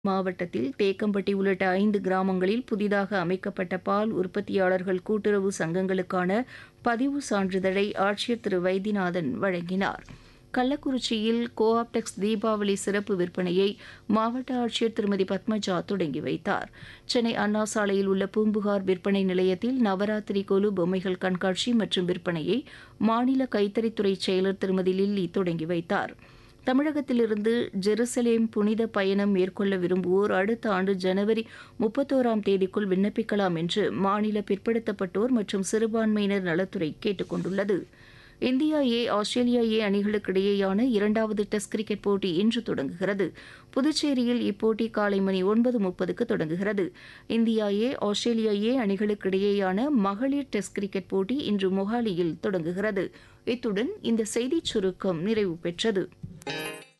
மாவட்டத்தில் தேக்கம்பட்டி உள்ளிட்ட ஐந்து கிராமங்களில் புதிதாக அமைக்கப்பட்ட பால் உற்பத்தியாளர்கள் கூட்டுறவு சங்கங்களுக்கான பதிவு சான்றிதழை ஆட்சியர் திரு வைத்தியநாதன் வழங்கினார் கள்ளக்குறிச்சியில் கோ ஆப்டெக்ஸ் தீபாவளி சிறப்பு விற்பனையை மாவட்ட ஆட்சியர் திருமதி பத்மஜா தொடங்கி வைத்தார் சென்னை அண்ணா சாலையில் உள்ள பூம்புகார் விற்பனை நிலையத்தில் நவராத்திரி கொலு பொம்மைகள் கண்காட்சி மற்றும் விற்பனையை மாநில கைத்தறித்துறை செயலர் திருமதி லில்லி தொடங்கி வைத்தார் தமிழகத்திலிருந்து ஜெருசலேம் புனித பயணம் மேற்கொள்ள விரும்புவோர் அடுத்த ஆண்டு ஜனவரி முப்பத்தோராம் தேதிக்குள் விண்ணப்பிக்கலாம் என்று மாநில பிற்படுத்தப்பட்டோர் மற்றும் சிறுபான்மையினர் நலத்துறை கேட்டுக் கொண்டுள்ளது இந்தியா ஏ ஆஸ்திரேலியா ஏ அணிகளுக்கிடையேயான இரண்டாவது டெஸ்ட் கிரிக்கெட் போட்டி இன்று தொடங்குகிறது புதுச்சேரியில் இப்போட்டி காலை மணி ஒன்பது முப்பதுக்கு தொடங்குகிறது இந்தியா ஏ ஆஸ்திரேலியா ஏ அணிகளுக்கிடையேயான மகளிர் டெஸ்ட் கிரிக்கெட் போட்டி இன்று மொஹாலியில் தொடங்குகிறது இத்துடன் இந்த செய்திச் சுருக்கம் நிறைவு பெற்றது